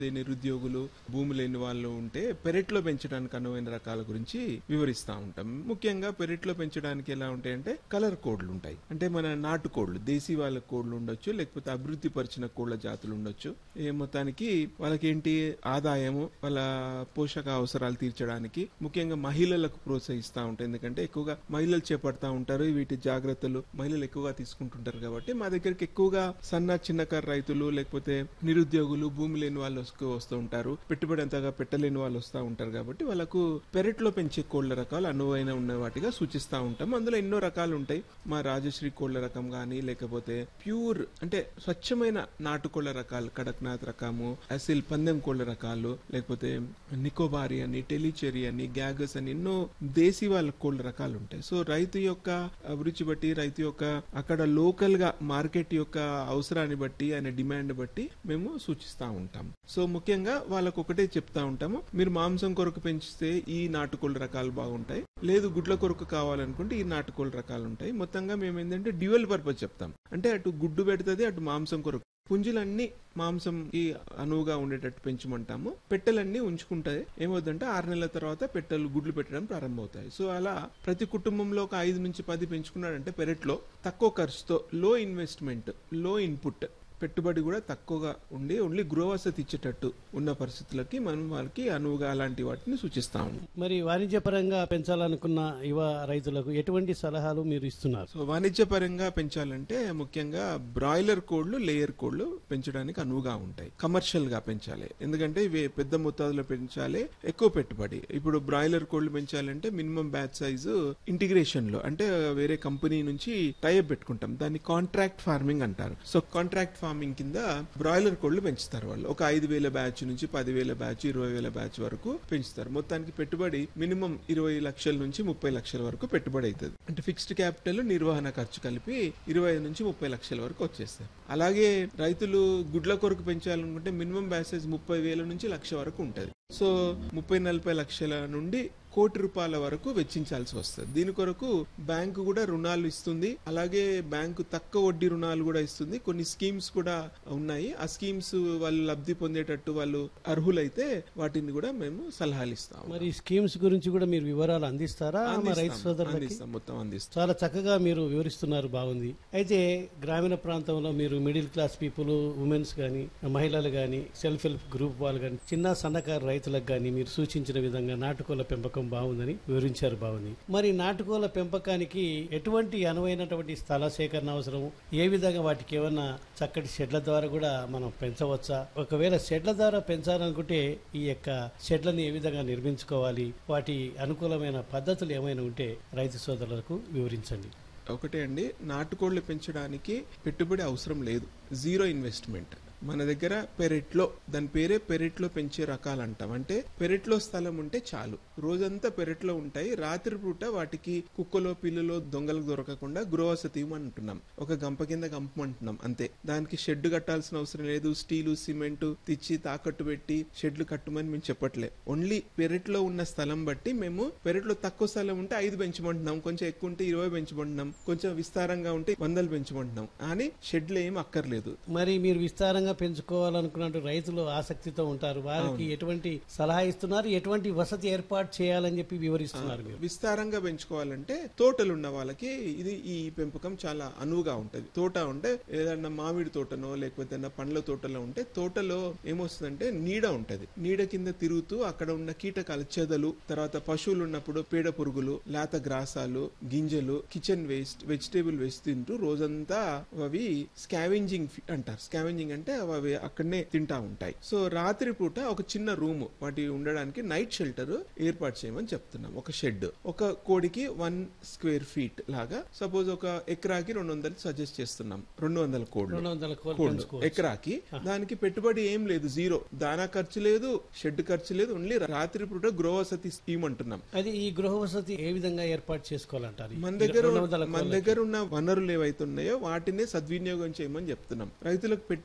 నిరుద్యోగులు భూమి లేని వాళ్ళు ఉంటే పెరట్లో పెంచడానికి అనువైన రకాల గురించి వివరిస్తా ఉంటాం ముఖ్యంగా పెరట్లో పెంచడానికి ఎలా ఉంటాయంటే కలర్ కోడ్లు ఉంటాయి అంటే మన నాటు కోళ్లు దేశీ వాళ్ళ కోళ్లు ఉండొచ్చు లేకపోతే అభివృద్ధి పరిచిన కోళ్ల జాతులు ఉండొచ్చు ఏ మొత్తానికి వాళ్ళకి ఏంటి ఆదాయము వాళ్ళ పోషక అవసరాలు తీర్చడానికి ముఖ్యంగా మహిళలకు ప్రోత్సహిస్తూ ఉంటాయి ఎందుకంటే ఎక్కువగా మహిళలు చేపడతా ఉంటారు వీటి జాగ్రత్తలు మహిళలు ఎక్కువగా తీసుకుంటుంటారు కాబట్టి మా దగ్గరికి ఎక్కువగా సన్న చిన్నకారు రైతులు లేకపోతే నిరుద్యోగులు భూమి లేని వాళ్ళు వస్తూ వస్తూ ఉంటారు పెట్టుబడి అంతగా పెట్టలేని వాళ్ళు వస్తూ ఉంటారు కాబట్టి వాళ్ళకు పెరట్లో పెంచే కోళ్ల రకాలు అనువైన ఉన్న వాటిగా సూచిస్తూ ఉంటాం అందులో ఎన్నో రకాలు ఉంటాయి మా రాజశ్రీ కోళ్ల రకం కానీ లేకపోతే ప్యూర్ అంటే స్వచ్ఛమైన నాటుకోళ్ల రకాలు కడక్నాథ్ రకము అసిల్ పందెం కోళ్ల రకాలు లేకపోతే నికోబారి అని టెలిచెరీ అని గ్యాగస్ అని ఎన్నో దేశీ వాళ్ళ కోళ్ల రకాలు ఉంటాయి సో రైతు యొక్క అభిరుచి బట్టి రైతు యొక్క అక్కడ లోకల్ గా మార్కెట్ యొక్క అవసరాన్ని బట్టి ఆయన డిమాండ్ బట్టి మేము సూచిస్తా ఉంటాం సో ముఖ్యంగా వాళ్ళకు ఒకటే చెప్తా ఉంటాము మీరు మాంసం కొరకు పెంచితే ఈ నాటుకోళ్ళ రకాలు బాగుంటాయి లేదు గుడ్ల కొరకు కావాలనుకుంటే ఈ నాటుకోళ్ళ రకాలు ఉంటాయి మొత్తంగా మేము ఏంటంటే డ్యూయల్ పర్పస్ చెప్తాం అంటే అటు గుడ్డు పెడుతుంది అటు మాంసం కొరకు పుంజులన్నీ మాంసంకి అనువుగా ఉండేటట్టు పెంచమంటాము పెట్టెలన్నీ ఉంచుకుంటాయి ఏమవుతుందంటే ఆరు నెలల తర్వాత పెట్టెలు గుడ్లు పెట్టడం ప్రారంభమవుతాయి సో అలా ప్రతి కుటుంబంలో ఒక ఐదు నుంచి పది పెంచుకున్నాడంటే పెరట్లో తక్కువ ఖర్చుతో లో ఇన్వెస్ట్మెంట్ లో ఇన్పుట్ పెట్టుబడి కూడా తక్కువగా ఉండి ఓన్లీ గృహవసతి ఇచ్చేటట్టు ఉన్న పరిస్థితులకి మనం వాళ్ళకి అనువుగా అలాంటి వాటిని సూచిస్తాము మరి వాణిజ్యపరంగా పెంచాలనుకున్న యువ రైతులకు ఎటువంటి సలహాలు మీరు ఇస్తున్నారు సో వాణిజ్యపరంగా పెంచాలంటే ముఖ్యంగా బ్రాయిలర్ కోళ్లు లేయర్ కోళ్లు పెంచడానికి అనువుగా ఉంటాయి కమర్షియల్ గా పెంచాలి ఎందుకంటే ఇవి పెద్ద మొత్తాదులో పెంచాలి ఎక్కువ పెట్టుబడి ఇప్పుడు బ్రాయిలర్ కోళ్లు పెంచాలంటే మినిమం బ్యాచ్ సైజు ఇంటిగ్రేషన్ లో అంటే వేరే కంపెనీ నుంచి టైప్ పెట్టుకుంటాం దాన్ని కాంట్రాక్ట్ ఫార్మింగ్ అంటారు సో కాంట్రాక్ట్ ఫార్మింగ్ కింద బ్రాయిలర్ కోళ్లు పెంచుతారు వాళ్ళు ఒక ఐదు వేల బ్యాచ్ నుంచి పదివేల బ్యాచ్ ఇరవై వేల బ్యాచ్ వరకు పెంచుతారు మొత్తానికి పెట్టుబడి మినిమం ఇరవై లక్షల నుంచి ముప్పై లక్షల వరకు పెట్టుబడి అవుతుంది అంటే ఫిక్స్డ్ క్యాపిటల్ నిర్వహణ ఖర్చు కలిపి ఇరవై నుంచి ముప్పై లక్షల వరకు వచ్చేస్తాయి అలాగే రైతులు గుడ్ల కొరకు పెంచాలనుకుంటే మినిమం బ్యాసేజ్ ముప్పై వేల నుంచి లక్ష వరకు ఉంటది సో ముప్పై నలభై లక్షల నుండి కోటి రూపాయల వరకు వెచ్చించాల్సి వస్తుంది దీని కొరకు బ్యాంకు కూడా రుణాలు ఇస్తుంది అలాగే బ్యాంకు తక్కువ వడ్డీ రుణాలు కూడా ఇస్తుంది కొన్ని స్కీమ్స్ కూడా ఉన్నాయి ఆ స్కీమ్స్ వాళ్ళు లబ్ధి పొందేటట్టు వాళ్ళు అర్హులైతే వాటిని కూడా మేము సలహాలు ఇస్తాం మరి ఈ స్కీమ్స్ గురించి కూడా మీరు వివరాలు అందిస్తారా మా రైతు సోదరులకి అందిస్తాం మొత్తం అందిస్తాం చాలా చక్కగా మీరు వివరిస్తున్నారు బాగుంది అయితే గ్రామీణ ప్రాంతంలో మీరు మిడిల్ క్లాస్ పీపుల్ ఉమెన్స్ కానీ మహిళలు కానీ సెల్ఫ్ హెల్ప్ గ్రూప్ వాళ్ళు కానీ చిన్న సన్నకారు రైతులకు కానీ మీరు సూచించిన విధంగా నాటుకోళ్ల పెంపకం బాగుందని వివరించారు బాగుంది మరి నాటుకోళ్ల పెంపకానికి ఎటువంటి అనువైనటువంటి స్థల సేకరణ అవసరం ఏ విధంగా వాటికి ఏమన్నా చక్కటి షెడ్ల ద్వారా కూడా మనం పెంచవచ్చా ఒకవేళ షెడ్ల ద్వారా పెంచాలనుకుంటే ఈ యొక్క షెడ్లను ఏ విధంగా నిర్మించుకోవాలి వాటి అనుకూలమైన పద్ధతులు ఏమైనా ఉంటే రైతు సోదరులకు వివరించండి ఒకటే అండి నాటుకోళ్లు పెంచడానికి పెట్టుబడి అవసరం లేదు జీరో ఇన్వెస్ట్మెంట్ మన దగ్గర పెరెట్లో దాని పేరే పెరెట్లో పెంచే రకాలు అంటాం అంటే పెరెట్లో స్థలం ఉంటే చాలు రోజంతా పెరెట్లో ఉంటాయి రాత్రి పూట వాటికి కుక్కలో పిల్లులో దొంగలకు దొరకకుండా గృహవసతి అంటున్నాం ఒక గంప కింద గంపమంటున్నాం అంతే దానికి షెడ్ కట్టాల్సిన అవసరం లేదు స్టీలు సిమెంట్ తెచ్చి తాకట్టు పెట్టి షెడ్లు కట్టుమని మేము చెప్పట్లే ఓన్లీ పెరెట్లో ఉన్న స్థలం బట్టి మేము పెరెట్లో తక్కువ స్థలం ఉంటే ఐదు పెంచమంటున్నాం కొంచెం ఎక్కువ ఉంటే ఇరవై పెంచమంటున్నాం కొంచెం విస్తారంగా ఉంటే వందలు పెంచమంటున్నాం కానీ షెడ్లు ఏం అక్కర్లేదు మరి మీరు విస్తారంగా పెంచుకోవాలనుకున్నట్టు రైతులు ఆసక్తితో ఉంటారు వారికి ఎటువంటి సలహా ఇస్తున్నారు ఎటువంటి వసతి ఏర్పాటు చేయాలని చెప్పి వివరిస్తున్నారు మీరు విస్తారంగా పెంచుకోవాలంటే తోటలు ఉన్న వాళ్ళకి ఇది ఈ పెంపకం చాలా అనువుగా ఉంటది తోట ఉంటే ఏదన్నా మామిడి తోటనో లేకపోతే ఏదన్నా పండ్ల తోటలో ఉంటే తోటలో ఏమొస్తుందంటే నీడ ఉంటది నీడ కింద తిరుగుతూ అక్కడ ఉన్న కీటకాలు చెదలు తర్వాత పశువులు ఉన్నప్పుడు పీడ పురుగులు లేత గ్రాసాలు గింజలు కిచెన్ వేస్ట్ వెజిటేబుల్ వేస్ట్ తింటూ రోజంతా అవి స్కావెంజింగ్ అంటారు స్కావెంజింగ్ అంటే అవి అక్కడనే తింటా ఉంటాయి సో రాత్రి పూట ఒక చిన్న రూమ్ వాటి ఉండడానికి నైట్ షెల్టర్ ఏర్పాటు చేయమని చెప్తున్నాం ఒక షెడ్ ఒక కోడికి వన్ స్క్వేర్ ఫీట్ లాగా సపోజ్ ఒక ఎకరాకి రెండు వందలు సజెస్ట్ చేస్తున్నాం రెండు వందల కోళ్ళు రెండు వందల కోళ్ళు కోళ్ళు పెంచుకోవచ్చు ఎకరాకి దానికి పెట్టుబడి ఏం లేదు జీరో దానా ఖర్చు లేదు షెడ్ ఖర్చు లేదు ఓన్లీ రాత్రి పూట గృహవసతి స్కీమ్ అంటున్నాం అది ఈ గృహ వసతి ఏ విధంగా ఏర్పాటు చేసుకోవాలంటారు మన దగ్గర రెండు వందల మన దగ్గర ఉన్న వనరులు ఏవైతే ఉన్నాయో వాటినే సద్వినియోగం చేయమని చెప్తున్నాం రైతులకు పెట్టుబడి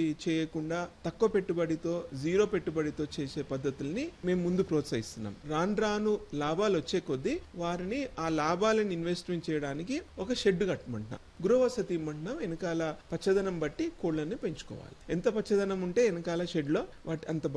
చేయకుండా తక్కువ పెట్టుబడితో జీరో పెట్టుబడితో చేసే పద్ధతుల్ని మేము ముందు ప్రోత్సహిస్తున్నాం రాను రాను లాభాలు వచ్చే కొద్దీ వారిని ఆ లాభాలను ఇన్వెస్ట్మెంట్ చేయడానికి ఒక షెడ్ కట్టమంటున్నాం గృహవసతి ఇమ్మంటున్నాం వెనకాల పచ్చదనం బట్టి కోళ్ళని పెంచుకోవాలి ఎంత పచ్చదనం ఉంటే వెనకాల షెడ్ లో వాటి అంత